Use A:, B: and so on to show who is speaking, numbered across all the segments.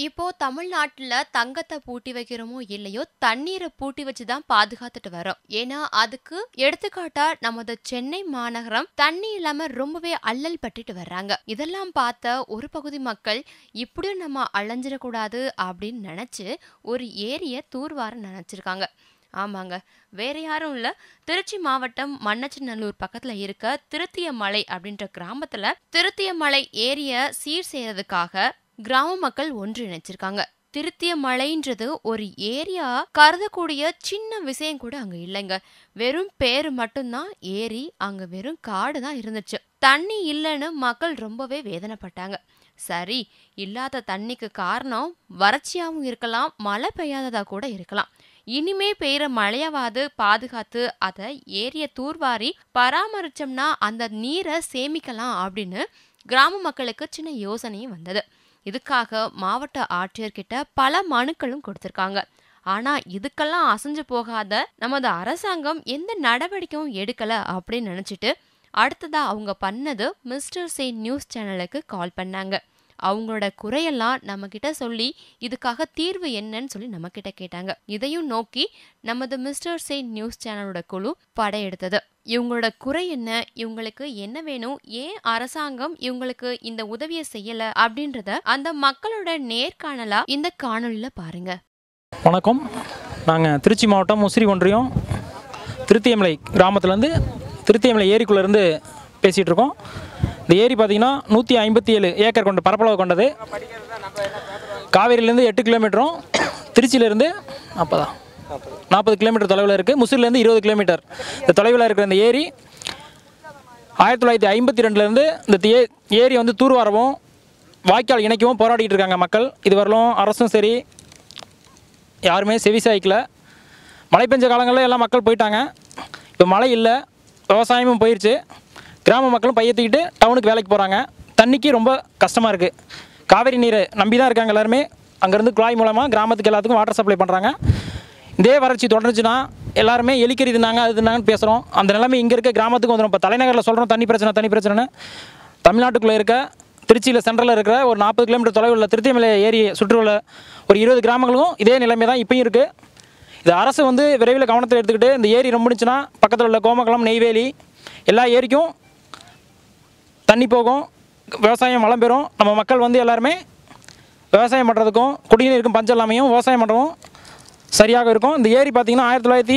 A: இப்போ தமிழ்நாட்டுல தங்கத்தை பூட்டி வைக்கிறோமோ இல்லையோ தண்ணீரை பூட்டி வச்சு தான் பாதுகாத்துட்டு வரோம் ஏன்னா அதுக்கு எடுத்துக்காட்டா நமது சென்னை மாநகரம் தண்ணி இல்லாம ரொம்பவே அல்லல் பட்டுட்டு வர்றாங்க இதெல்லாம் பார்த்த ஒரு பகுதி மக்கள் இப்படியும் நம்ம அலைஞ்சிடக்கூடாது அப்படின்னு நினைச்சு ஒரு ஏரிய தூர்வார நினைச்சிருக்காங்க ஆமாங்க வேற யாரும் இல்ல திருச்சி மாவட்டம் மண்ணச்சநல்லூர் பக்கத்துல இருக்க திருத்தியமலை அப்படின்ற கிராமத்துல திருத்தியமலை ஏரிய சீர் செய்யறதுக்காக கிராம மக்கள் ஒன்றிணைச்சிருக்காங்க திருத்திய மலைன்றது ஒரு ஏரியா கருதக்கூடிய சின்ன விஷயம் கூட அங்க இல்லைங்க வெறும் பேரு மட்டும்தான் ஏரி அங்க வெறும் காடு தான் இருந்துச்சு தண்ணி இல்லைன்னு மக்கள் ரொம்பவே வேதனைப்பட்டாங்க சரி இல்லாத தண்ணிக்கு காரணம் வறட்சியாவும் இருக்கலாம் மழை பெய்யாததா கூட இருக்கலாம் இனிமே பெய்கிற மழையாவது பாதுகாத்து அதை ஏரிய தூர்வாரி பராமரிச்சோம்னா அந்த நீரை சேமிக்கலாம் அப்படின்னு கிராம மக்களுக்கு சின்ன யோசனையும் வந்தது இதுக்காக மாவட்ட ஆட்சியர்கிட்ட பல மனுக்களும் கொடுத்திருக்காங்க ஆனா இதுக்கெல்லாம் அசைஞ்சு போகாத நமது அரசாங்கம் எந்த நடவடிக்கையும் எடுக்கல அப்படின்னு நினைச்சிட்டு அடுத்ததா அவங்க பண்ணது மிஸ்டர் சே நியூஸ் சேனலுக்கு கால் பண்ணாங்க அவங்களோட குறையெல்லாம் நம்ம கிட்ட சொல்லி இதுக்காக தீர்வு என்னன்னு சொல்லி நம்ம கிட்ட கேட்டாங்க இதையும் நோக்கி நமது மிஸ்டர் சே நியூஸ் சேனலோட குழு படையெடுத்தது இவங்களோட குறை என்ன இவங்களுக்கு என்ன வேணும் ஏன் அரசாங்கம் இவங்களுக்கு இந்த உதவியை செய்யல அப்படின்றத அந்த மக்களோட நேர்காணலா இந்த காணொளியில பாருங்க
B: வணக்கம் நாங்கள் திருச்சி மாவட்டம் முசிறி ஒன்றியம் திருத்தியமலை கிராமத்துலேருந்து திருத்தியமலை ஏரிக்குள்ளேருந்து பேசிகிட்டு இருக்கோம் இந்த ஏரி பார்த்திங்கன்னா நூற்றி ஐம்பத்தி ஏழு ஏக்கர் கொண்ட பரப்பளவு கொண்டது காவேரியிலேருந்து எட்டு கிலோமீட்டரும் திருச்சியிலேருந்து அப்போதான் நாற்பது கிலோமீட்டர் தொலைவில் இருக்குது முசிறிலேருந்து இருபது கிலோமீட்டர் இந்த தொலைவில் இருக்கிற இந்த ஏரி ஆயிரத்தி தொள்ளாயிரத்தி ஐம்பத்தி ரெண்டுலேருந்து இந்த ஏ ஏரி வந்து தூர்வாரவும் வாய்க்கால் இணைக்கவும் போராடிட்டு இருக்காங்க மக்கள் இதுவரையிலும் அரசும் சரி யாருமே செவிசாய்க்கல மழை பெஞ்ச காலங்களில் எல்லாம் மக்கள் போயிட்டாங்க இப்போ மழை இல்லை விவசாயமும் போயிடுச்சு கிராம மக்களும் பையத்துக்கிட்டு டவுனுக்கு வேலைக்கு போகிறாங்க தண்ணிக்கு ரொம்ப கஷ்டமாக இருக்குது காவிரி நீரை நம்பி தான் இருக்காங்க எல்லாருமே அங்கேருந்து குழாய் மூலமாக கிராமத்துக்கு எல்லாத்துக்கும் வாட்டர் சப்ளை பண்ணுறாங்க இதே வறட்சி தொடர்ந்துச்சுன்னா எல்லாருமே எலிக்கறி தின்னாங்க அது தின்னாங்கன்னு பேசுகிறோம் அந்த நிலைமை இங்கே இருக்க கிராமத்துக்கு வந்துடும் இப்போ தலைநகரில் சொல்கிறோம் தண்ணி பிரச்சனை தண்ணி பிரச்சனைன்னு தமிழ்நாட்டுக்குள்ளே இருக்க திருச்சியில் சென்ட்ரலில் இருக்கிற ஒரு நாற்பது கிலோமீட்டர் தொலைவில் உள்ள திருத்தியமலை ஏரி சுற்றியுள்ள ஒரு இருபது கிராமங்களுக்கும் இதே நிலைமை தான் இப்பயும் இருக்குது இது அரசு வந்து விரைவில் கவனத்தில் எடுத்துக்கிட்டு இந்த ஏரி ரொம்பிடுச்சுன்னா பக்கத்தில் உள்ள கோமங்கலம் நெய்வேலி எல்லா ஏரிக்கும் தண்ணி போகும் விவசாயம் வளம் பெறும் நம்ம மக்கள் வந்து எல்லாருமே விவசாயம் பண்ணுறதுக்கும் குடிநீருக்கும் பஞ்சம் இல்லாமையும் விவசாயம் பண்ணுறதும் சரியாக இருக்கும் இந்த ஏரி பார்த்திங்கன்னா ஆயிரத்தி தொள்ளாயிரத்தி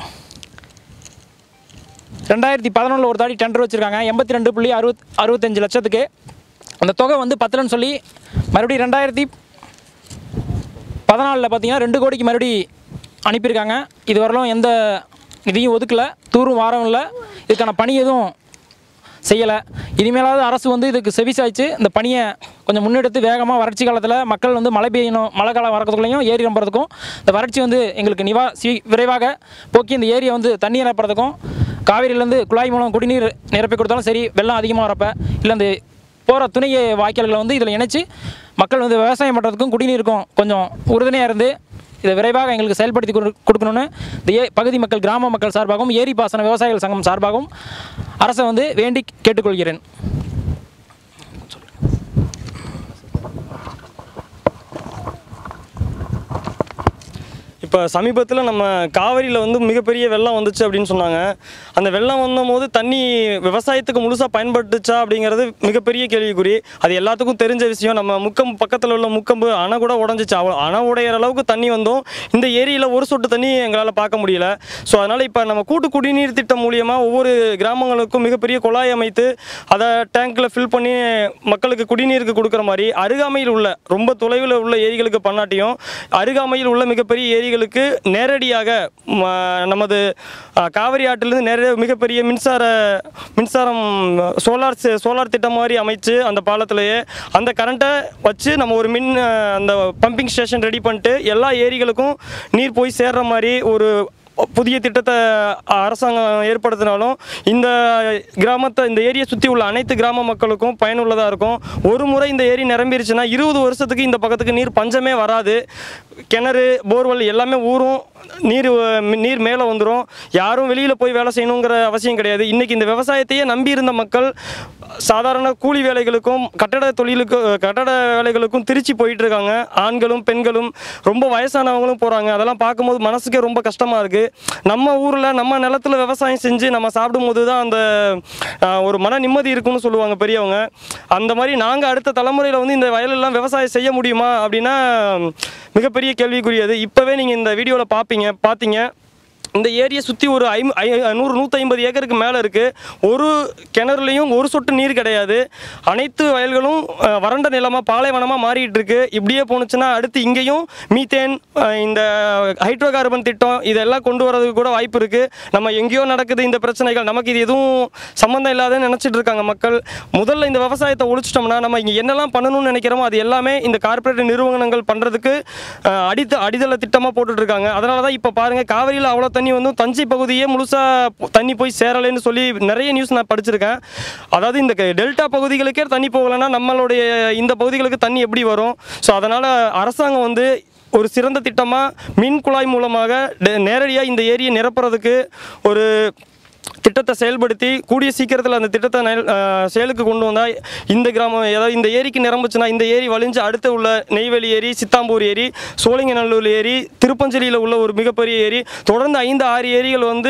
B: ரெண்டாயிரத்தி பதினொன்றில் ஒரு தாடி டெண்டர் வச்சுருக்காங்க எண்பத்தி ரெண்டு புள்ளி அறுபத் அறுபத்தஞ்சு லட்சத்துக்கு அந்த தொகை வந்து பத்துலன்னு சொல்லி மறுபடியும் ரெண்டாயிரத்தி பதினாலில் பார்த்தீங்கன்னா ரெண்டு கோடிக்கு மறுபடி அனுப்பியிருக்காங்க இது வரலும் எந்த நிதியும் ஒதுக்கலை தூரும் வாரம் இல்லை இதுக்கான பணி எதுவும் செய்யலை இனிமேலாவது அரசு வந்து இதுக்கு செவிசாய்ச்சு இந்த பணியை கொஞ்சம் முன்னெடுத்து வேகமாக வறட்சி காலத்தில் மக்கள் வந்து மழை பெய்யணும் மழை காலம் வரதுக்குள்ளேயும் ஏரி நம்புறதுக்கும் இந்த வறட்சி வந்து எங்களுக்கு நிவா சி விரைவாக போக்கி இந்த ஏரியை வந்து தண்ணி நிரப்புறதுக்கும் காவிரியிலேருந்து குழாய் மூலம் குடிநீர் நிரப்பி கொடுத்தாலும் சரி வெள்ளம் அதிகமாக வரப்ப இல்லை இந்த போகிற துணை வாய்க்கால்களை வந்து இதில் இணைச்சு மக்கள் வந்து விவசாயம் பண்ணுறதுக்கும் குடிநீருக்கும் கொஞ்சம் உறுதுணையாக இருந்து இதை விரைவாக எங்களுக்கு செயல்படுத்தி கொடு- கொடுக்கணும்னு இந்த ஏ பகுதி மக்கள் கிராம மக்கள் சார்பாகவும் ஏரி பாசன விவசாயிகள் சங்கம் சார்பாகவும் அரசை வந்து வேண்டி கேட்டுக்கொள்கிறேன்
C: இப்போ சமீபத்தில் நம்ம காவிரியில் வந்து மிகப்பெரிய வெள்ளம் வந்துச்சு அப்படின்னு சொன்னாங்க அந்த வெள்ளம் வந்தபோது தண்ணி விவசாயத்துக்கு முழுசாக பயன்பட்டுச்சா அப்படிங்கிறது மிகப்பெரிய கேள்விக்குறி அது எல்லாத்துக்கும் தெரிஞ்ச விஷயம் நம்ம முக்கம் பக்கத்தில் உள்ள முக்கம்பு அணை கூட உடஞ்சிச்சு அவ்வளோ அணை உடையிற அளவுக்கு தண்ணி வந்தும் இந்த ஏரியில் ஒரு சொட்டு தண்ணி எங்களால் பார்க்க முடியல ஸோ அதனால் இப்போ நம்ம கூட்டு குடிநீர் திட்டம் மூலியமாக ஒவ்வொரு கிராமங்களுக்கும் மிகப்பெரிய குழாய் அமைத்து அதை டேங்க்கில் ஃபில் பண்ணி மக்களுக்கு குடிநீருக்கு கொடுக்குற மாதிரி அருகாமையில் உள்ள ரொம்ப தொலைவில் உள்ள ஏரிகளுக்கு பண்ணாட்டியும் அருகாமையில் உள்ள மிகப்பெரிய ஏரிகளுக்கு நேரடியாக ம, நமது அ, காவிரி ஆற்றிலிருந்து நேரடியாக மிகப்பெரிய மின்சார மின்சாரம் சோலார் சோலார் திட்டம் மாதிரி அமைச்சு அந்த பாலத்திலேயே அந்த கரண்ட்டை வச்சு நம்ம ஒரு மின் அ, அந்த பம்பிங் ஸ்டேஷன் ரெடி பண்ணிட்டு எல்லா ஏரிகளுக்கும் நீர் போய் சேர்ற மாதிரி ஒரு புதிய திட்டத்தை அரசாங்கம் ஏற்படுத்தினாலும் இந்த கிராமத்தை இந்த ஏரியை சுற்றி உள்ள அனைத்து கிராம மக்களுக்கும் பயனுள்ளதாக இருக்கும் ஒரு முறை இந்த ஏரி நிரம்பிருச்சுன்னா இருபது வருஷத்துக்கு இந்த பக்கத்துக்கு நீர் பஞ்சமே வராது கிணறு போர்வெல் எல்லாமே ஊறும் நீர் அஹ், நீர் மேலே வந்துடும் யாரும் வெளியில் போய் வேலை செய்யணுங்கிற அவசியம் கிடையாது இன்றைக்கி இந்த விவசாயத்தையே நம்பி இருந்த மக்கள் சாதாரண கூலி வேலைகளுக்கும் கட்டட தொழிலுக்கு கட்டட வேலைகளுக்கும் திருச்சி போயிட்டு இருக்காங்க ஆண்களும் பெண்களும் ரொம்ப வயசானவங்களும் போகிறாங்க அதெல்லாம் பார்க்கும்போது மனசுக்கே ரொம்ப கஷ்டமாக இருக்குது நம்ம ஊரில் நம்ம நிலத்துல விவசாயம் செஞ்சு நம்ம சாப்பிடும்போது தான் அந்த ஆஹ், ஒரு மன நிம்மதி இருக்கும்னு சொல்லுவாங்க பெரியவங்க அந்த மாதிரி நாங்கள் அடுத்த தலைமுறையில் வந்து இந்த வயலெல்லாம் விவசாயம் செய்ய முடியுமா அப்படின்னா மிகப்பெரிய கேள்விக்குரியது இப்போவே நீங்கள் இந்த வீடியோவில் பார்ப்பீங்க பார்த்தீங்க இந்த ஏரியை சுற்றி ஒரு ஐம் ஐ நூறு நூற்றி ஐம்பது ஏக்கருக்கு மேலே இருக்குது ஒரு கிணறுலையும் ஒரு சொட்டு நீர் கிடையாது அனைத்து வயல்களும் அஹ், வறண்ட நிலமாக பாலைவனமாக மாறிட்டு இருக்கு இப்படியே போணுச்சுன்னா அடுத்து இங்கேயும் மீத்தேன் அஹ், இந்த ஹைட்ரோ கார்பன் திட்டம் இதெல்லாம் கொண்டு வரதுக்கு கூட வாய்ப்பு இருக்குது நம்ம எங்கேயோ நடக்குது இந்த பிரச்சனைகள் நமக்கு இது எதுவும் சம்மந்தம் இல்லாதன்னு நினச்சிட்டு இருக்காங்க மக்கள் முதல்ல இந்த விவசாயத்தை ஒழிச்சிட்டோம்னா நம்ம இங்கே என்னெல்லாம் பண்ணணும்னு நினைக்கிறோமோ அது எல்லாமே இந்த கார்ப்பரேட் நிறுவனங்கள் பண்ணுறதுக்கு அடித்த அடித்தள திட்டமாக போட்டுட்ருக்காங்க அதனால தான் இப்போ பாருங்கள் காவிரியில் அவ்வளோ தண்ணி வந்து தஞ்சை பகுதியே முழுசாக தண்ணி போய் சேரலைன்னு சொல்லி நிறைய நியூஸ் நான் படிச்சிருக்கேன் அதாவது இந்த க- டெல்டா பகுதிகளுக்கே தண்ணி போகலைன்னா நம்மளுடைய இந்த பகுதிகளுக்கு தண்ணி எப்படி வரும் ஸோ அதனால் அரசாங்கம் வந்து ஒரு சிறந்த திட்டமாக மின் குழாய் மூலமாக நேரடியாக இந்த ஏரியை நிரப்புறதுக்கு ஒரு திட்டத்தை செயல்படுத்தி கூடிய சீக்கிரத்தில் அந்த திட்டத்தை நெல்- அஹ் செயலுக்கு கொண்டு வந்தால் இந்த கிராமம் ஏதாவது இந்த ஏரிக்கு நிரம்புச்சுன்னா இந்த ஏரி வழிஞ்சு அடுத்து உள்ள நெய்வேலி ஏரி சித்தாம்பூர் ஏரி சோழிங்கநல்லூர் ஏரி திருப்பஞ்சலியில் உள்ள ஒரு மிகப்பெரிய ஏரி தொடர்ந்து ஐந்து ஆறு ஏரிகள் வந்து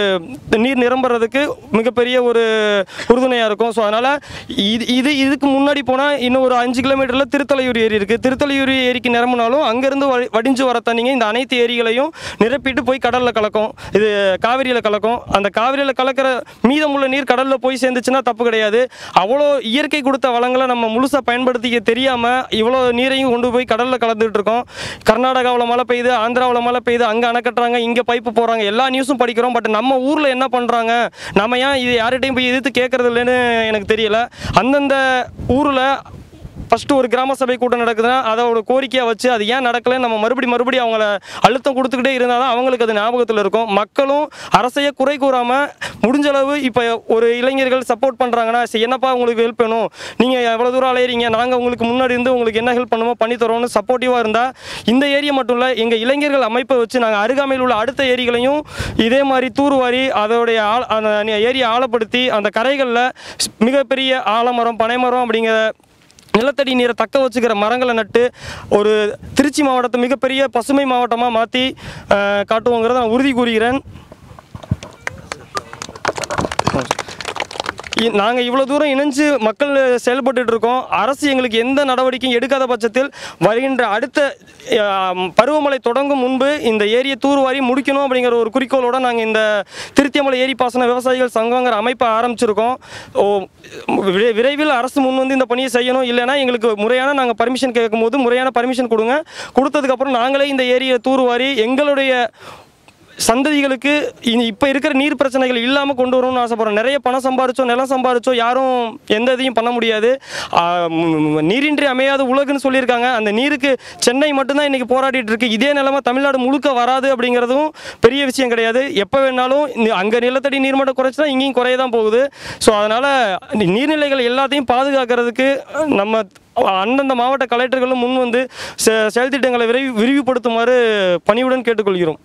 C: நீர் நிரம்புறதுக்கு மிகப்பெரிய ஒரு உறுதுணையாக இருக்கும் ஸோ அதனால் இது இது இதுக்கு முன்னாடி போனால் இன்னும் ஒரு அஞ்சு கிலோமீட்டரில் திருத்தலையூர் ஏரி இருக்குது திருத்தலையூர் ஏரிக்கு நிரம்பினாலும் அங்கேருந்து வ வடிஞ்சு வர தண்ணிங்க இந்த அனைத்து ஏரிகளையும் நிரப்பிட்டு போய் கடலில் கலக்கும் இது காவிரியில் கலக்கும் அந்த காவிரியில் கலக்கிற மீதமுள்ள நீர் கடலில் போய் சேர்ந்துச்சுன்னா தப்பு கிடையாது அவ்வளோ இயற்கை கொடுத்த வளங்களை நம்ம முழுசாக பயன்படுத்திக்க தெரியாமல் இவ்வளோ நீரையும் கொண்டு போய் கடலில் கலந்துட்டு இருக்கோம் கர்நாடகாவில் மழை பெய்யுது ஆந்திராவில் மழை பெய்யுது அங்கே அணை கட்டுறாங்க இங்கே பைப்பு போகிறாங்க எல்லா நியூஸும் படிக்கிறோம் பட் நம்ம ஊரில் என்ன பண்ணுறாங்க நம்ம ஏன் இது யார்கிட்டையும் போய் எதிர்த்து கேட்கறது இல்லைன்னு எனக்கு தெரியல அந்தந்த ஊரில் ஃபஸ்ட்டு ஒரு கிராம சபை கூட்டம் நடக்குதுன்னா அதை ஒரு கோரிக்கையாக வச்சு அது ஏன் நடக்கலை நம்ம மறுபடி மறுபடி அவங்கள அழுத்தம் கொடுத்துக்கிட்டே இருந்தால் தான் அவங்களுக்கு அது ஞாபகத்தில் இருக்கும் மக்களும் அரசையே குறை கூறாமல் முடிஞ்ச அளவு இப்போ ஒரு இளைஞர்கள் சப்போர்ட் பண்ணுறாங்கன்னா சரி என்னப்பா உங்களுக்கு ஹெல்ப் வேணும் நீங்கள் எவ்வளோ தூரம் அலையிறீங்க நாங்கள் உங்களுக்கு முன்னாடி இருந்து உங்களுக்கு என்ன ஹெல்ப் பண்ணுமோ பண்ணி தரோம்னு சப்போர்ட்டிவாக இருந்தால் இந்த ஏரியா மட்டும் இல்லை எங்கள் இளைஞர்கள் அமைப்பை வச்சு நாங்கள் அருகாமையில் உள்ள அடுத்த ஏரிகளையும் இதே மாதிரி தூர்வாரி அதோடைய ஆழ அந்த ஏரியை ஆழப்படுத்தி அந்த கரைகளில் மிகப்பெரிய ஆலமரம் பனைமரம் அப்படிங்கிற நிலத்தடி நீரை தக்க வச்சுக்கிற மரங்களை நட்டு ஒரு திருச்சி மாவட்டத்தை மிகப்பெரிய பசுமை மாவட்டமாக மாற்றி காட்டுவோங்கிறத நான் உறுதி கூறுகிறேன் நாங்கள் இவ்வளோ தூரம் இணைஞ்சு மக்கள் செயல்பட்டுட்டு இருக்கோம் அரசு எங்களுக்கு எந்த நடவடிக்கையும் எடுக்காத பட்சத்தில் வருகின்ற அடுத்த ஆம், பருவமழை தொடங்கும் முன்பு இந்த ஏரியை தூர்வாரி முடிக்கணும் அப்படிங்கிற ஒரு குறிக்கோளோட நாங்கள் இந்த திருத்தியமலை ஏரி பாசன விவசாயிகள் சங்கங்கிற அமைப்பை ஆரம்பிச்சிருக்கோம் ஓ, விரை- விரைவில் அரசு முன் வந்து இந்த பணியை செய்யணும் இல்லைன்னா எங்களுக்கு முறையான நாங்கள் பர்மிஷன் கேட்கும்போது முறையான பர்மிஷன் கொடுங்க கொடுத்ததுக்கப்புறம் நாங்களே இந்த ஏரியை தூர்வாரி எங்களுடைய சந்ததிகளுக்கு இனி இப்போ இருக்கிற நீர் பிரச்சனைகள் இல்லாமல் கொண்டு வரணும்னு ஆசைப்படுறோம் நிறைய பணம் சம்பாரிச்சோ நிலம் சம்பாரிச்சோ யாரும் எந்த இதையும் பண்ண முடியாது ஆ, ம், நீரின்றி அமையாத உலகுன்னு சொல்லியிருக்காங்க அந்த நீருக்கு சென்னை மட்டும்தான் இன்றைக்கி போராடிட்டு இருக்கு இதே நிலைமை தமிழ்நாடு முழுக்க வராது அப்படிங்கிறதும் பெரிய விஷயம் கிடையாது எப்போ வேணாலும் அங்கே நிலத்தடி நீர்மட்டம் குறைச்சா இங்கேயும் குறைய தான் போகுது ஸோ அதனால் நீர்நிலைகள் எல்லாத்தையும் பாதுகாக்கிறதுக்கு நம்ம அந்தந்த மாவட்ட கலெக்டர்களும் முன் வந்து செ- செயல் திட்டங்களை விரைவி விரிவுபடுத்துமாறு பணிவுடன் கேட்டுக்கொள்கிறோம்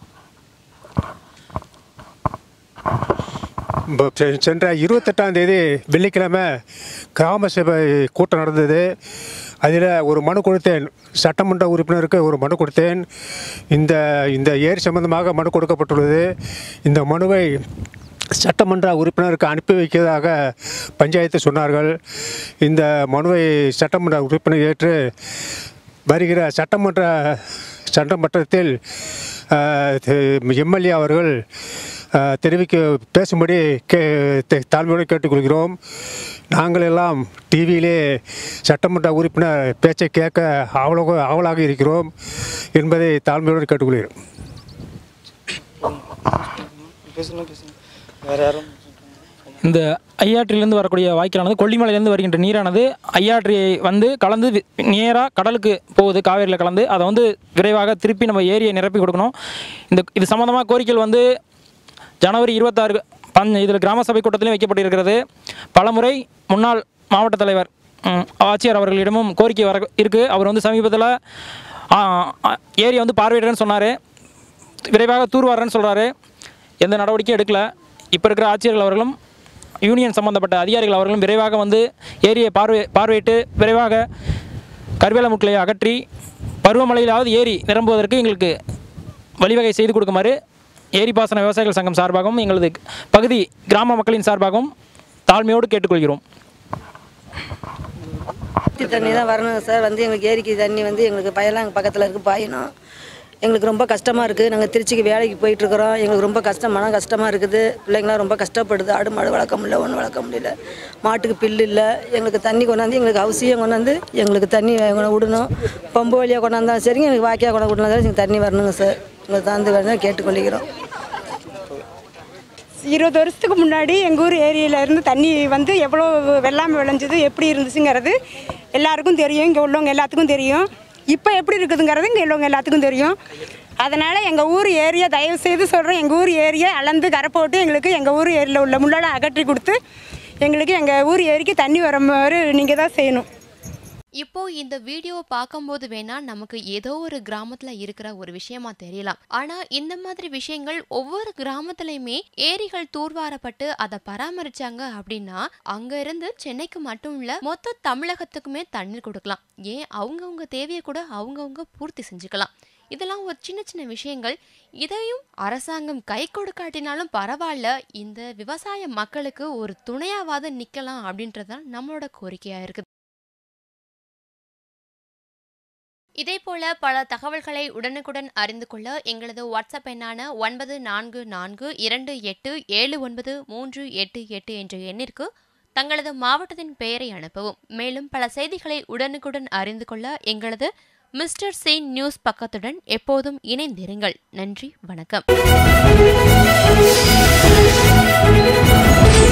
D: இப்போ செ- சென்ற இருபத்தெட்டாம் தேதி வெள்ளிக்கிழமை கிராம சபை கூட்டம் நடந்தது அதில் ஒரு மனு கொடுத்தேன் சட்டமன்ற உறுப்பினருக்கு ஒரு மனு கொடுத்தேன் இந்த இந்த ஏரி சம்பந்தமாக மனு கொடுக்கப்பட்டுள்ளது இந்த மனுவை சட்டமன்ற உறுப்பினருக்கு அனுப்பி வைக்கிறதாக பஞ்சாயத்து சொன்னார்கள் இந்த மனுவை சட்டமன்ற உறுப்பினர் ஏற்று வருகிற சட்டமன்ற சட்டமன்றத்தில் எம்எல்ஏ அவர்கள் அஹ், தெரிவிக்க பேசும்படி கே தே- தாழ்மையோடு கேட்டுக்கொள்கிறோம் நாங்கள் எல்லாம் டிவியிலே சட்டமன்ற உறுப்பினர் பேச்சை கேட்க ஆவலாக ஆவலாக இருக்கிறோம் என்பதை தாழ்மையோடு கேட்டுக்கொள்கிறோம்
C: பேசணும் பேசணும் வேற யாரும்
B: இந்த ஐயாற்றிலிருந்து வரக்கூடிய வாய்க்காலானது கொல்லிமலையிலேருந்து வருகின்ற நீரானது ஐயாற்றியை வந்து கலந்து நேராக கடலுக்கு போகுது காவேரியில் கலந்து அதை வந்து விரைவாக திருப்பி நம்ம ஏரியை நிரப்பி கொடுக்கணும் இந்த இது சம்மந்தமாக கோரிக்கைகள் வந்து ஜனவரி இருபத்தாறு பஞ் இதில் கிராம சபை கூட்டத்திலும் வைக்கப்பட்டிருக்கிறது பலமுறை முன்னாள் மாவட்ட தலைவர் ம், ஆட்சியர் அவர்களிடமும் கோரிக்கை வர இருக்குது அவர் வந்து சமீபத்தில் ஏரியை வந்து பார்வையிடுறேன்னு சொன்னார் விரைவாக தூர்வாரன்னு சொல்கிறாரு எந்த நடவடிக்கையும் எடுக்கல இப்போ இருக்கிற ஆட்சியர்கள் அவர்களும் யூனியன் சம்பந்தப்பட்ட அதிகாரிகள் அவர்களும் விரைவாக வந்து ஏரியை பார்வை பார்வையிட்டு விரைவாக கருவேல முட்களை அகற்றி பருவமழையிலாவது ஏரி நிரம்புவதற்கு எங்களுக்கு வழிவகை செய்து கொடுக்குமாறு ஏரி பாசன விவசாயிகள் சங்கம் சார்பாகவும் எங்களது பகுதி கிராம மக்களின் சார்பாகவும் தாழ்மையோடு கேட்டுக்கொள்கிறோம்
E: ஊற்றி தண்ணி தான் வரணும் சார் வந்து எங்களுக்கு ஏரிக்கு தண்ணி வந்து எங்களுக்கு பயலாம் எங்கள் பக்கத்தில் இருக்குது பாயணும் எங்களுக்கு ரொம்ப கஷ்டமாக இருக்குது நாங்கள் திருச்சிக்கு வேலைக்கு போயிட்டுருக்குறோம் எங்களுக்கு ரொம்ப கஷ்டம் மன கஷ்டமாக இருக்குது பிள்ளைங்களாம் ரொம்ப கஷ்டப்படுது ஆடு மாடு வளர்க்க முடியல ஒன்றும் வளர்க்க முடியல மாட்டுக்கு பில்லு இல்லை எங்களுக்கு தண்ணி கொண்டாந்து எங்களுக்கு அவசியம் கொண்டாந்து எங்களுக்கு தண்ணி கொண்டு விடணும் பம்பு வழியாக கொண்டாந்தாலும் சரிங்க எங்களுக்கு வாக்கியாக கொண்டாந்து விடலாம் சார் எங்களுக்கு தண்ணி வரணுங்க சார் எங்களுக்கு தந்து வேணும் கேட்டுக்கொள்கிறோம்
F: இருபது வருஷத்துக்கு முன்னாடி எங்கள் ஊர் ஏரியில இருந்து தண்ணி வந்து எவ்வளோ வெள்ளாமை விளைஞ்சது எப்படி இருந்துச்சுங்கிறது எல்லாருக்கும் தெரியும் இங்கே உள்ளவங்க எல்லாத்துக்கும் தெரியும் இப்போ எப்படி இருக்குதுங்கிறது இங்கே உள்ளவங்க எல்லாத்துக்கும் தெரியும் அதனால் எங்கள் ஊர் ஏரியா தயவு செய்து சொல்கிறேன் எங்கள் ஊர் ஏரியா அளந்து கரை போட்டு எங்களுக்கு எங்கள் ஊர் ஏரியில் உள்ள முள்ளெல்லாம் அகற்றி கொடுத்து எங்களுக்கு எங்கள் ஊர் ஏரிக்கு தண்ணி வர மாதிரி நீங்கள் தான் செய்யணும்
A: இப்போ இந்த வீடியோவை பார்க்கும்போது வேணா நமக்கு ஏதோ ஒரு கிராமத்துல இருக்கிற ஒரு விஷயமா தெரியலாம் ஆனா இந்த மாதிரி விஷயங்கள் ஒவ்வொரு கிராமத்துலயுமே ஏரிகள் தூர்வாரப்பட்டு அதை பராமரிச்சாங்க அப்படின்னா அங்க இருந்து சென்னைக்கு மட்டும் இல்ல மொத்த தமிழகத்துக்குமே தண்ணீர் கொடுக்கலாம் ஏன் அவங்கவுங்க தேவையை கூட அவங்கவுங்க பூர்த்தி செஞ்சுக்கலாம் இதெல்லாம் ஒரு சின்ன சின்ன விஷயங்கள் இதையும் அரசாங்கம் கை கொடுக்காட்டினாலும் பரவாயில்ல இந்த விவசாய மக்களுக்கு ஒரு துணையாவது நிக்கலாம் அப்படின்றதுதான் நம்மளோட கோரிக்கையா இருக்குது இதே போல பல தகவல்களை உடனுக்குடன் அறிந்து கொள்ள எங்களது வாட்ஸ்அப் எண்ணான ஒன்பது நான்கு நான்கு இரண்டு எட்டு ஏழு ஒன்பது மூன்று எட்டு எட்டு என்ற எண்ணிற்கு தங்களது மாவட்டத்தின் பெயரை அனுப்பவும் மேலும் பல செய்திகளை உடனுக்குடன் அறிந்து கொள்ள எங்களது மிஸ்டர் சீன் நியூஸ் பக்கத்துடன் எப்போதும் இணைந்திருங்கள் நன்றி வணக்கம்